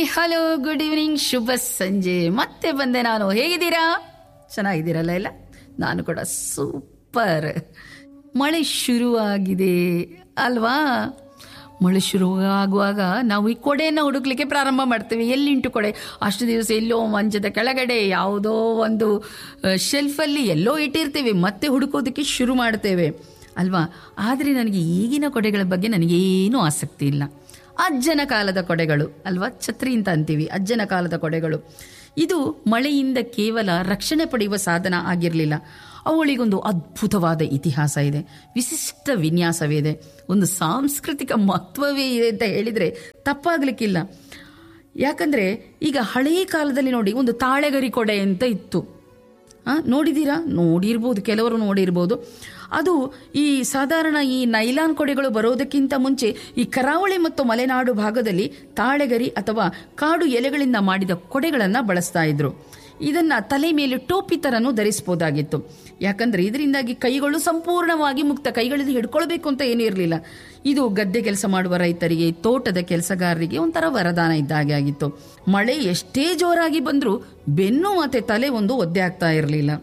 hello good evening ಶುಭ ಸಂಜೆ ಮತ್ತೆ ಬಂದೆ ನಾನು ಹೇಗಿದ್ದೀರಾ ಚೆನ್ನಾಗಿದ್ದೀರಲ್ಲ ಎಲ್ಲ ನಾನು ಕೂಡ ಸೂಪರ್ ಮಳೆ ಶುರುವಾಗಿದೆ ಅಲ್ವಾ ಮಳೆ ಶುರುವಾಗುವಾಗ ನಾವು ಈ ಕೊಡೆಯನ್ನು ಹುಡುಕ್ಲಿಕ್ಕೆ ಪ್ರಾರಂಭ ಮಾಡ್ತೇವೆ ಎಲ್ಲಿಂಟು ಕೊಡೆ ಅಷ್ಟು ದಿವಸ ಎಲ್ಲೋ ಮಂಚದ ಕೆಳಗಡೆ ಯಾವುದೋ ಒಂದು ಶೆಲ್ಫಲ್ಲಿ ಎಲ್ಲೋ ಇಟ್ಟಿರ್ತೀವಿ ಮತ್ತೆ ಹುಡುಕೋದಕ್ಕೆ ಶುರು ಮಾಡ್ತೇವೆ ಅಲ್ವಾ ಆದರೆ ನನಗೆ ಈಗಿನ ಕೊಡೆಗಳ ಬಗ್ಗೆ ನನಗೇನೂ ಆಸಕ್ತಿ ಇಲ್ಲ ಅಜ್ಜನ ಕಾಲದ ಕೊಡೆಗಳು ಅಲ್ವಾ ಛತ್ರಿ ಅಂತ ಅಂತೀವಿ ಅಜ್ಜನ ಕಾಲದ ಕೊಡೆಗಳು ಇದು ಮಳೆಯಿಂದ ಕೇವಲ ರಕ್ಷಣೆ ಪಡೆಯುವ ಸಾಧನ ಆಗಿರಲಿಲ್ಲ ಅವುಗಳಿಗೊಂದು ಅದ್ಭುತವಾದ ಇತಿಹಾಸ ಇದೆ ವಿಶಿಷ್ಟ ವಿನ್ಯಾಸವಿದೆ ಒಂದು ಸಾಂಸ್ಕೃತಿಕ ಮಹತ್ವವೇ ಇದೆ ಅಂತ ಹೇಳಿದರೆ ತಪ್ಪಾಗಲಿಕ್ಕಿಲ್ಲ ಯಾಕಂದರೆ ಈಗ ಹಳೆಯ ಕಾಲದಲ್ಲಿ ನೋಡಿ ಒಂದು ತಾಳೆಗರಿ ಕೊಡೆ ಅಂತ ಇತ್ತು ಆ, ನೋಡಿದ್ದೀರಾ ನೋಡಿರ್ಬೋದು ಕೆಲವರು ನೋಡಿರ್ಬೋದು ಅದು ಈ ಸಾಧಾರಣ ಈ ನೈಲಾನ್ ಕೊಡೆಗಳು ಬರೋದಕ್ಕಿಂತ ಮುಂಚೆ ಈ ಕರಾವಳಿ ಮತ್ತು ಮಲೆನಾಡು ಭಾಗದಲ್ಲಿ ತಾಳೆಗರಿ ಅಥವಾ ಕಾಡು ಎಲೆಗಳಿಂದ ಮಾಡಿದ ಕೊಡೆಗಳನ್ನು ಬಳಸ್ತಾ ಇದ್ರು ಇದನ್ನ ತಲೆ ಮೇಲೆ ಟೋಪಿ ತರನು ಧರಿಸಬಹುದಾಗಿತ್ತು ಯಾಕಂದ್ರೆ ಇದರಿಂದಾಗಿ ಕೈಗಳು ಸಂಪೂರ್ಣವಾಗಿ ಮುಕ್ತ ಕೈಗಳಿಂದ ಹಿಡ್ಕೊಳ್ಬೇಕು ಅಂತ ಏನೂ ಇರಲಿಲ್ಲ ಇದು ಗದ್ದೆ ಕೆಲಸ ಮಾಡುವ ರೈತರಿಗೆ ತೋಟದ ಕೆಲಸಗಾರರಿಗೆ ಒಂಥರ ವರದಾನ ಇದ್ದಾಗೆ ಆಗಿತ್ತು ಮಳೆ ಎಷ್ಟೇ ಜೋರಾಗಿ ಬಂದರೂ ಬೆನ್ನು ಮತ್ತೆ ತಲೆ ಒಂದು ಒದ್ದೆ ಆಗ್ತಾ ಇರಲಿಲ್ಲ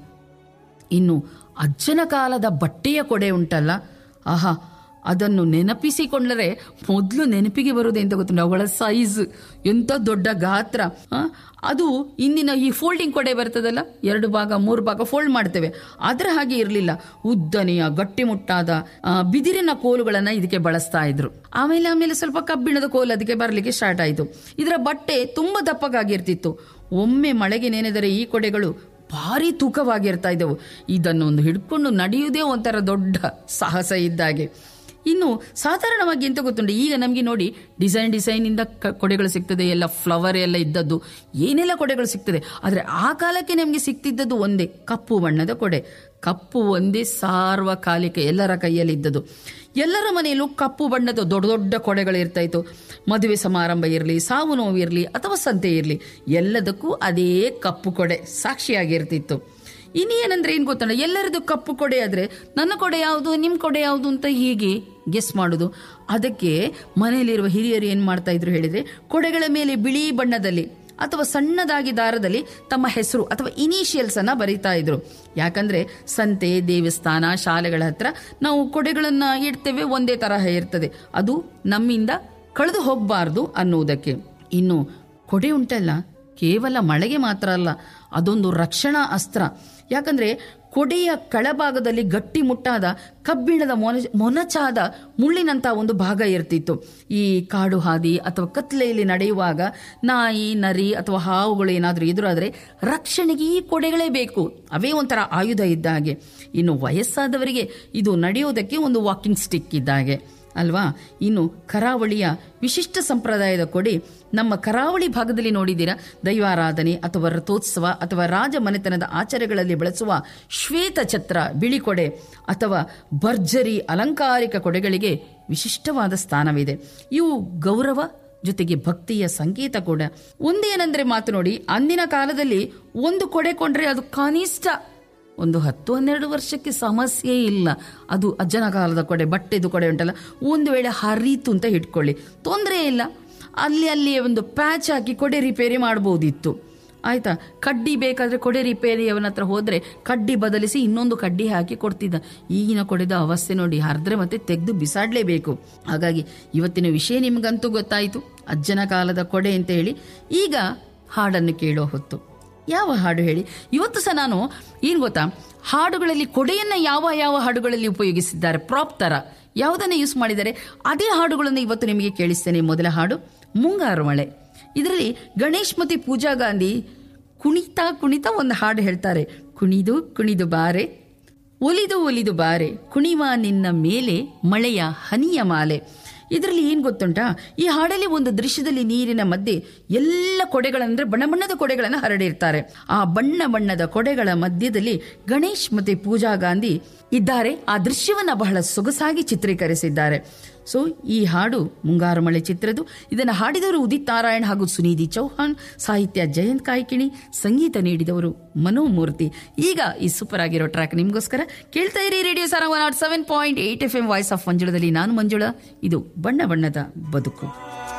ಇನ್ನು ಅಜ್ಜನ ಕಾಲದ ಬಟ್ಟೆಯ ಕೊಡೆ ಉಂಟಲ್ಲ ಆಹಾ ಅದನ್ನು ನೆನಪಿಸಿಕೊಂಡರೆ ಮೊದಲು ನೆನಪಿಗೆ ಬರುವುದೆಂತ ಗೊತ್ತುಂಟು ಅವಳ ಸೈಜ್ ಎಂಥ ದೊಡ್ಡ ಗಾತ್ರ ಆ, ಅದು ಇಂದಿನ ಈ ಫೋಲ್ಡಿಂಗ್ ಕೊಡೆ ಬರ್ತದಲ್ಲ ಎರಡು ಭಾಗ ಮೂರು ಭಾಗ ಫೋಲ್ಡ್ ಮಾಡ್ತೇವೆ ಅದರ ಹಾಗೆ ಇರಲಿಲ್ಲ ಉದ್ದನೆಯ ಗಟ್ಟಿಮುಟ್ಟಾದ ಆ, ಬಿದಿರಿನ ಕೋಲುಗಳನ್ನು ಇದಕ್ಕೆ ಬಳಸ್ತಾ ಇದ್ರು ಆಮೇಲೆ ಆಮೇಲೆ ಸ್ವಲ್ಪ ಕಬ್ಬಿಣದ ಕೋಲು ಅದಕ್ಕೆ ಬರಲಿಕ್ಕೆ ಸ್ಟಾರ್ಟ್ ಆಯಿತು ಇದರ ಬಟ್ಟೆ ತುಂಬ ದಪ್ಪಗಾಗಿರ್ತಿತ್ತು ಒಮ್ಮೆ ಮಳೆಗೆ ನೆನೆದರೆ ಈ ಕೊಡೆಗಳು ಭಾರಿ ತೂಕವಾಗಿರ್ತಾ ಇದ್ದವು ಇದನ್ನು ಒಂದು ಹಿಡ್ಕೊಂಡು ನಡೆಯುವುದೇ ಒಂಥರ ದೊಡ್ಡ ಸಾಹಸ ಇದ್ದಾಗೆ ಇನ್ನು ಸಾಧಾರಣವಾಗಿ ಎಂತ ಗೊತ್ತುಂಟು ಈಗ ನಮಗೆ ನೋಡಿ ಡಿಸೈನ್ ಡಿಸೈನ್ ಇಂದ ಕ- ಕೊಡೆಗಳು ಸಿಗ್ತದೆ ಎಲ್ಲ ಫ್ಲವರ್ ಎಲ್ಲ ಇದ್ದದ್ದು ಏನೆಲ್ಲ ಕೊಡೆಗಳು ಸಿಗ್ತದೆ ಆದರೆ ಆ ಕಾಲಕ್ಕೆ ನಮಗೆ ಸಿಗ್ತಿದ್ದದ್ದು ಒಂದೇ ಕಪ್ಪು ಬಣ್ಣದ ಕೊಡೆ ಕಪ್ಪು ಒಂದೇ ಸಾರ್ವಕಾಲಿಕ ಎಲ್ಲರ ಕೈಯಲ್ಲಿ ಇದ್ದದ್ದು ಎಲ್ಲರ ಮನೆಯಲ್ಲೂ ಕಪ್ಪು ಬಣ್ಣದ ದೊಡ್ಡ ದೊಡ್ಡ ಕೊಡೆಗಳು ಇರ್ತಾ ಇತ್ತು ಮದುವೆ ಸಮಾರಂಭ ಇರಲಿ ಸಾವು ನೋವು ಇರಲಿ ಅಥವಾ ಸಂತೆ ಇರಲಿ ಎಲ್ಲದಕ್ಕೂ ಅದೇ ಕಪ್ಪು ಕೊಡೆ ಸಾಕ್ಷಿಯಾಗಿರ್ತಿತ್ತು ಇನ್ನೇನಂದ್ರೆ ಏನು ಗೊತ್ತಣ್ಣ ಎಲ್ಲರದು ಕಪ್ಪು ಕೊಡೆ ಆದ್ರೆ ನನ್ನ ಕೊಡೆ ಯಾವುದು ನಿಮ್ಮ ಕೊಡೆ ಯಾವುದು ಅಂತ ಹೀಗೆ ಗೆಸ್ ಮಾಡೋದು ಅದಕ್ಕೆ ಮನೆಯಲ್ಲಿರುವ ಹಿರಿಯರು ಏನು ಮಾಡ್ತಾ ಇದ್ರು ಹೇಳಿದ್ರೆ ಕೊಡೆಗಳ ಮೇಲೆ ಬಿಳಿ ಬಣ್ಣದಲ್ಲಿ ಅಥವಾ ಸಣ್ಣದಾಗಿ ದಾರದಲ್ಲಿ ತಮ್ಮ ಹೆಸರು ಅಥವಾ ಇನಿಷಿಯಲ್ಸ್ ಅನ್ನ ಬರೀತಾ ಇದ್ರು ಯಾಕಂದ್ರೆ ಸಂತೆ ದೇವಸ್ಥಾನ ಶಾಲೆಗಳ ಹತ್ರ ನಾವು ಕೊಡೆಗಳನ್ನ ಇಡ್ತೇವೆ ಒಂದೇ ತರಹ ಇರ್ತದೆ ಅದು ನಮ್ಮಿಂದ ಕಳೆದು ಹೋಗಬಾರ್ದು ಅನ್ನುವುದಕ್ಕೆ ಇನ್ನು ಕೊಡೆ ಉಂಟಲ್ಲ ಕೇವಲ ಮಳೆಗೆ ಮಾತ್ರ ಅಲ್ಲ ಅದೊಂದು ರಕ್ಷಣಾ ಅಸ್ತ್ರ ಯಾಕಂದ್ರೆ ಕೊಡೆಯ ಕೆಳಭಾಗದಲ್ಲಿ ಗಟ್ಟಿ ಮುಟ್ಟಾದ ಕಬ್ಬಿಣದ ಮೊನ ಮೊನಚಾದ ಮುಳ್ಳಿನಂತ ಒಂದು ಭಾಗ ಇರ್ತಿತ್ತು ಈ ಕಾಡು ಹಾದಿ ಅಥವಾ ಕತ್ಲೆಯಲ್ಲಿ ನಡೆಯುವಾಗ ನಾಯಿ ನರಿ ಅಥವಾ ಹಾವುಗಳು ಏನಾದರೂ ಎದುರಾದರೆ ರಕ್ಷಣೆಗೆ ಈ ಕೊಡೆಗಳೇ ಬೇಕು ಅವೇ ಒಂಥರ ಆಯುಧ ಇದ್ದ ಹಾಗೆ ಇನ್ನು ವಯಸ್ಸಾದವರಿಗೆ ಇದು ನಡೆಯೋದಕ್ಕೆ ಒಂದು ವಾಕಿಂಗ್ ಸ್ಟಿಕ್ ಇದ್ದ ಹಾಗೆ ಅಲ್ವಾ ಇನ್ನು ಕರಾವಳಿಯ ವಿಶಿಷ್ಟ ಸಂಪ್ರದಾಯದ ಕೊಡೆ ನಮ್ಮ ಕರಾವಳಿ ಭಾಗದಲ್ಲಿ ನೋಡಿದ್ದೀರಾ ದೈವಾರಾಧನೆ ಅಥವಾ ರಥೋತ್ಸವ ಅಥವಾ ರಾಜ ಮನೆತನದ ಆಚಾರಗಳಲ್ಲಿ ಬಳಸುವ ಶ್ವೇತ ಛತ್ರ ಬಿಳಿ ಕೊಡೆ ಅಥವಾ ಭರ್ಜರಿ ಅಲಂಕಾರಿಕ ಕೊಡೆಗಳಿಗೆ ವಿಶಿಷ್ಟವಾದ ಸ್ಥಾನವಿದೆ ಇವು ಗೌರವ ಜೊತೆಗೆ ಭಕ್ತಿಯ ಸಂಕೇತ ಕೂಡ ಒಂದೇನೆಂದ್ರೆ ಮಾತು ನೋಡಿ ಅಂದಿನ ಕಾಲದಲ್ಲಿ ಒಂದು ಕೊಡೆ ಕೊಂಡ್ರೆ ಅದು ಕನಿಷ್ಠ ಒಂದು ಹತ್ತು ಹನ್ನೆರಡು ವರ್ಷಕ್ಕೆ ಸಮಸ್ಯೆ ಇಲ್ಲ ಅದು ಅಜ್ಜನ ಕಾಲದ ಕೊಡೆ ಬಟ್ಟೆದು ಕೊಡೆ ಉಂಟಲ್ಲ ಒಂದು ವೇಳೆ ಹರಿತು ಅಂತ ಇಟ್ಕೊಳ್ಳಿ ತೊಂದರೆ ಇಲ್ಲ ಅಲ್ಲಿ ಅಲ್ಲಿ ಒಂದು ಪ್ಯಾಚ್ ಹಾಕಿ ಕೊಡೆ ರಿಪೇರಿ ಮಾಡ್ಬೋದಿತ್ತು ಆಯ್ತಾ ಕಡ್ಡಿ ಬೇಕಾದ್ರೆ ಕೊಡೆ ರಿಪೇರಿಯವನ ಹತ್ರ ಹೋದ್ರೆ ಕಡ್ಡಿ ಬದಲಿಸಿ ಇನ್ನೊಂದು ಕಡ್ಡಿ ಹಾಕಿ ಕೊಡ್ತಿದ್ದ ಈಗಿನ ಕೊಡೆದ ಅವಸ್ಥೆ ನೋಡಿ ಹರಿದ್ರೆ ಮತ್ತೆ ತೆಗೆದು ಬಿಸಾಡ್ಲೇಬೇಕು ಹಾಗಾಗಿ ಇವತ್ತಿನ ವಿಷಯ ನಿಮ್ಗಂತೂ ಗೊತ್ತಾಯಿತು ಅಜ್ಜನ ಕಾಲದ ಕೊಡೆ ಅಂತ ಹೇಳಿ ಈಗ ಹಾಡನ್ನು ಕೇಳೋ ಹೊತ್ತು ಯಾವ ಹಾಡು ಹೇಳಿ ಇವತ್ತು ಸಹ ನಾನು ಏನು ಗೊತ್ತಾ ಹಾಡುಗಳಲ್ಲಿ ಕೊಡೆಯನ್ನ ಯಾವ ಯಾವ ಹಾಡುಗಳಲ್ಲಿ ಉಪಯೋಗಿಸಿದ್ದಾರೆ ಪ್ರಾಪ್ ತರ ಯಾವುದನ್ನ ಯೂಸ್ ಮಾಡಿದ್ದಾರೆ ಅದೇ ಹಾಡುಗಳನ್ನು ಇವತ್ತು ನಿಮಗೆ ಕೇಳಿಸ್ತೇನೆ ಮೊದಲ ಹಾಡು ಮುಂಗಾರು ಮಳೆ ಇದರಲ್ಲಿ ಗಣೇಶ್ ಮತ್ತು ಪೂಜಾ ಗಾಂಧಿ ಕುಣಿತಾ ಕುಣಿತಾ ಒಂದು ಹಾಡು ಹೇಳ್ತಾರೆ ಕುಣಿದು ಕುಣಿದು ಬಾರೆ ಒಲಿದು ಒಲಿದು ಬಾರೆ ಕುಣಿವ ನಿನ್ನ ಮೇಲೆ ಮಳೆಯ ಹನಿಯ ಮಾಲೆ ಇದರಲ್ಲಿ ಏನು ಗೊತ್ತುಂಟಾ ಈ ಹಾಡಲ್ಲಿ ಒಂದು ದೃಶ್ಯದಲ್ಲಿ ನೀರಿನ ಮಧ್ಯೆ ಎಲ್ಲ ಕೊಡೆಗಳಂದ್ರೆ ಬಣ್ಣ ಬಣ್ಣದ ಕೊಡೆಗಳನ್ನು ಹರಡಿರ್ತಾರೆ ಆ ಬಣ್ಣ ಬಣ್ಣದ ಕೊಡೆಗಳ ಮಧ್ಯದಲ್ಲಿ ಗಣೇಶ್ ಮತ್ತೆ ಪೂಜಾ ಗಾಂಧಿ ಇದ್ದಾರೆ ಆ ದೃಶ್ಯವನ್ನ ಬಹಳ ಸೊಗಸಾಗಿ ಚಿತ್ರೀಕರಿಸಿದ್ದಾರೆ ಸೊ ಈ ಹಾಡು ಮುಂಗಾರು ಮಳೆ ಚಿತ್ರದ್ದು ಇದನ್ನು ಹಾಡಿದವರು ಉದಿತ್ ನಾರಾಯಣ್ ಹಾಗೂ ಸುನೀಧಿ ಚೌಹಾಣ್ ಸಾಹಿತ್ಯ ಜಯಂತ್ ಕಾಯ್ಕಿಣಿ ಸಂಗೀತ ನೀಡಿದವರು ಮನೋಮೂರ್ತಿ ಈಗ ಈ ಸೂಪರ್ ಆಗಿರೋ ಟ್ರ್ಯಾಕ್ ನಿಮಗೋಸ್ಕರ ಕೇಳ್ತಾ ಇರಿ radio Saara one not seven point eight F M voice of ಮಂಜುಳದಲ್ಲಿ ನಾನು ಮಂಜುಳ ಇದು ಬಣ್ಣ ಬಣ್ಣದ ಬದುಕು